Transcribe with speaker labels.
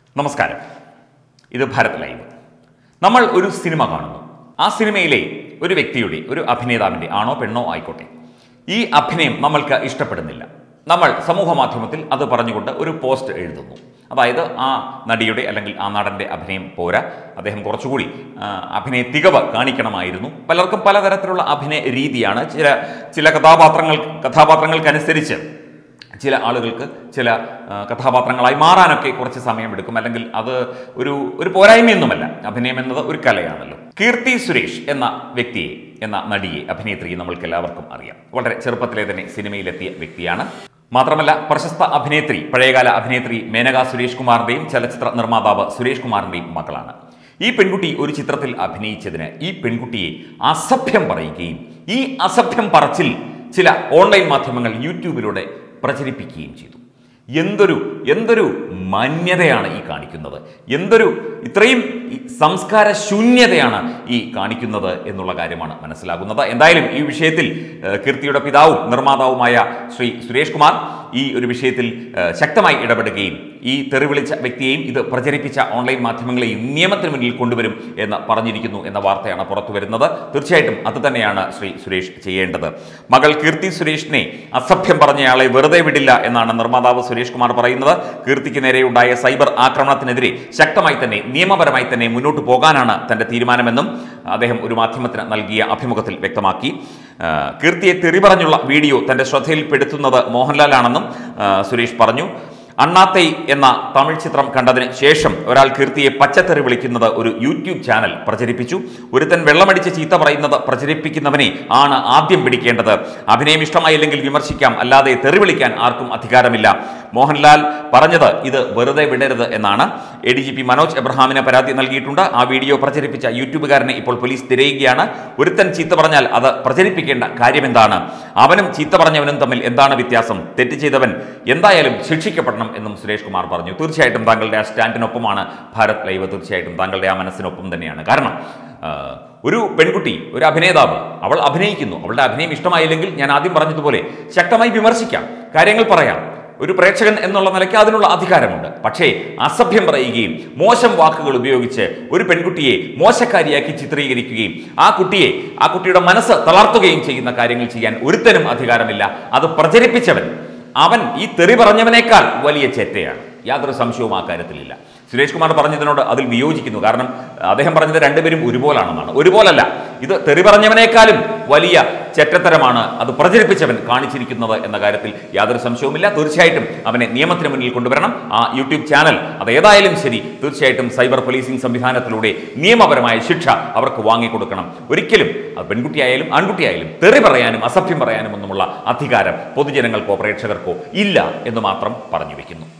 Speaker 1: നമസ്കാരം ഇത് ഭാരത് ലൈവ് നമ്മൾ ഒരു സിനിമ കാണുന്നു ആ സിനിമയിലെ ഒരു വ്യക്തിയുടെ ഒരു അഭിനേതാവിൻ്റെ ആണോ പെണ്ണോ ആയിക്കോട്ടെ ഈ അഭിനയം നമ്മൾക്ക് ഇഷ്ടപ്പെടുന്നില്ല നമ്മൾ സമൂഹ മാധ്യമത്തിൽ അത് പറഞ്ഞുകൊണ്ട് ഒരു പോസ്റ്റ് എഴുതുന്നു അതായത് ആ നടിയുടെ അല്ലെങ്കിൽ ആ നടൻ്റെ അഭിനയം പോരാ അദ്ദേഹം കുറച്ചുകൂടി ആ, അഭിനയ തികവ് കാണിക്കണമായിരുന്നു പലർക്കും പലതരത്തിലുള്ള അഭിനയ രീതിയാണ് ചില ചില കഥാപാത്രങ്ങൾ കഥാപാത്രങ്ങൾക്കനുസരിച്ച് ചില ആളുകൾക്ക് ചില ആ, കഥാപാത്രങ്ങളായി മാറാനൊക്കെ കുറച്ച് സമയമെടുക്കും അല്ലെങ്കിൽ അത് ഒരു ഒരു പോരായ്മയൊന്നുമല്ല അഭിനയം എന്നത് ഒരു കലയാണല്ലോ കീർത്തി സുരേഷ് എന്ന വ്യക്തിയെ എന്ന നടിയെ അഭിനേത്രിയെ നമ്മൾക്ക് എല്ലാവർക്കും അറിയാം വളരെ ചെറുപ്പത്തിലെ തന്നെ സിനിമയിലെത്തിയ വ്യക്തിയാണ് മാത്രമല്ല പ്രശസ്ത അഭിനേത്രി പഴയകാല അഭിനേത്രി മേനക സുരേഷ് കുമാറിന്റെയും ചലച്ചിത്ര നിർമ്മാതാവ് സുരേഷ് കുമാറിന്റെയും മകളാണ് ഈ പെൺകുട്ടി ഒരു ചിത്രത്തിൽ അഭിനയിച്ചതിന് ഈ പെൺകുട്ടിയെ അസഭ്യം പറയുകയും ഈ അസഭ്യം പറച്ചിൽ ചില ഓൺലൈൻ മാധ്യമങ്ങൾ യൂട്യൂബിലൂടെ പ്രചരിപ്പിക്കുകയും ചെയ്തു എന്തൊരു എന്തൊരു മാന്യതയാണ് ഈ കാണിക്കുന്നത് എന്തൊരു ഇത്രയും ഈ സംസ്കാര ശൂന്യതയാണ് ഈ കാണിക്കുന്നത് എന്നുള്ള കാര്യമാണ് മനസ്സിലാകുന്നത് എന്തായാലും ഈ വിഷയത്തിൽ ഏഹ്, കീർത്തിയുടെ പിതാവും നിർമ്മാതാവുമായ ശ്രീ സുരേഷ് കുമാർ ഈ ഒരു വിഷയത്തിൽ ഏഹ്, ശക്തമായി ഇടപെടുകയും ഈ തെറി വിളിച്ച വ്യക്തിയെയും ഇത് പ്രചരിപ്പിച്ച ഓൺലൈൻ മാധ്യമങ്ങളെയും നിയമത്തിന് മുന്നിൽ കൊണ്ടുവരും എന്ന് പറഞ്ഞിരിക്കുന്നു എന്ന വാർത്തയാണ് പുറത്തു വരുന്നത് തീർച്ചയായിട്ടും അത് തന്നെയാണ് ശ്രീ സുരേഷ് ചെയ്യേണ്ടത് മകൾ കീർത്തി സുരേഷിനെ അസഭ്യം പറഞ്ഞയാളെ വെറുതെ വിടില്ല എന്നാണ് നിർമ്മാതാവ് സുരേഷ് കുമാർ പറയുന്നത് കീർത്തിക്ക് നേരെയുണ്ടായ സൈബർ ആക്രമണത്തിനെതിരെ ശക്തമായി തന്നെ നിയമപരമായി തന്നെ മുന്നോട്ട് പോകാനാണ് തന്റെ തീരുമാനമെന്നും അദ്ദേഹം ഒരു മാധ്യമത്തിന് നൽകിയ അഭിമുഖത്തിൽ വ്യക്തമാക്കി ആ, കീർത്തിയെ തെറി പറഞ്ഞുള്ള വീഡിയോ തന്റെ ശ്രദ്ധയിൽപ്പെടുത്തുന്നത് മോഹൻലാലാണെന്നും ആ, സുരേഷ് പറഞ്ഞു അണ്ണാത്തൈ എന്ന തമിഴ് ചിത്രം കണ്ടതിന് ശേഷം ഒരാൾ കീർത്തിയെ പച്ചത്തെറി വിളിക്കുന്നത് ഒരു യൂട്യൂബ് ചാനൽ പ്രചരിപ്പിച്ചു ഒരുത്തൻ വെള്ളമടിച്ച് ചീത്ത പറയുന്നത് പ്രചരിപ്പിക്കുന്നവനെ ആണ് ആദ്യം പിടിക്കേണ്ടത് അഭിനയം ഇഷ്ടമായില്ലെങ്കിൽ വിമർശിക്കാം അല്ലാതെ തെറി വിളിക്കാൻ ആർക്കും അധികാരമില്ല മോഹൻലാൽ പറഞ്ഞത് ഇത് വെറുതെ വിടരുത് എന്നാണ് A D G P Manoj എബ്രഹാമിന് പരാതി നൽകിയിട്ടുണ്ട് ആ വീഡിയോ പ്രചരിപ്പിച്ച യൂട്യൂബുകാരനെ ഇപ്പോൾ പോലീസ് തിരയുകയാണ് ഒരുത്തൻ ചീത്ത പറഞ്ഞാൽ അത് പ്രചരിപ്പിക്കേണ്ട കാര്യമെന്താണ് അവനും ചീത്ത പറഞ്ഞവനും തമ്മിൽ എന്താണ് വ്യത്യാസം തെറ്റ് ചെയ്തവൻ എന്തായാലും ശിക്ഷിക്കപ്പെടണം എന്നും സുരേഷ് കുമാർ പറഞ്ഞു തീർച്ചയായിട്ടും താങ്കളുടെ ആ സ്റ്റാൻഡിനൊപ്പമാണ് ഭാരത് ലൈവ് തീർച്ചയായിട്ടും താങ്കളുടെ ആ മനസ്സിനൊപ്പം തന്നെയാണ് കാരണം ആ, ഒരു പെൺകുട്ടി ഒരു അഭിനേതാവ് അവൾ അഭിനയിക്കുന്നു അവളുടെ അഭിനയം ഇഷ്ടമായില്ലെങ്കിൽ ഞാൻ ആദ്യം പറഞ്ഞതുപോലെ ശക്തമായി വിമർശിക്കാം കാര്യങ്ങൾ പറയാം ഒരു പ്രേക്ഷകൻ എന്നുള്ള നിലയ്ക്ക് അതിനുള്ള അധികാരമുണ്ട് പക്ഷേ അസഭ്യം പറയുകയും മോശം വാക്കുകൾ ഉപയോഗിച്ച് ഒരു പെൺകുട്ടിയെ മോശക്കാരിയാക്കി ചിത്രീകരിക്കുകയും ആ കുട്ടിയെ ആ കുട്ടിയുടെ മനസ്സ് തളർത്തുകയും ചെയ്യുന്ന കാര്യങ്ങൾ ചെയ്യാൻ ഒരുത്തനും അധികാരമില്ല അത് പ്രചരിപ്പിച്ചവൻ അവൻ ഈ തെറി പറഞ്ഞവനേക്കാൾ വലിയ ചെറ്റയാണ് യാതൊരു സംശയവും ആ കാര്യത്തിലില്ല സുരേഷ് കുമാർ പറഞ്ഞതിനോട് അതിൽ വിയോജിക്കുന്നു കാരണം അദ്ദേഹം പറഞ്ഞത് രണ്ടുപേരും ഒരുപോലാണെന്നാണ് ഒരുപോലല്ല ഇത് തെറി പറഞ്ഞവനേക്കാളും വലിയ ചെറ്റത്തരമാണ് അത് പ്രചരിപ്പിച്ചവൻ കാണിച്ചിരിക്കുന്നത് എന്ന കാര്യത്തിൽ യാതൊരു സംശയവുമില്ല തീർച്ചയായിട്ടും അവനെ നിയമത്തിന് മുന്നിൽ കൊണ്ടുവരണം ആ യൂട്യൂബ് ചാനൽ അത് ഏതായാലും ശരി തീർച്ചയായിട്ടും സൈബർ പോലീസിംഗ് സംവിധാനത്തിലൂടെ നിയമപരമായ ശിക്ഷ അവർക്ക് വാങ്ങിക്കൊടുക്കണം ഒരിക്കലും അത് പെൺകുട്ടിയായാലും ആൺകുട്ടിയായാലും തെറി പറയാനും അസഭ്യം പറയാനും ഒന്നുമുള്ള അധികാരം പൊതുജനങ്ങൾക്കോ പ്രേക്ഷകർക്കോ ഇല്ല എന്ന് മാത്രം പറഞ്ഞു വെക്കുന്നു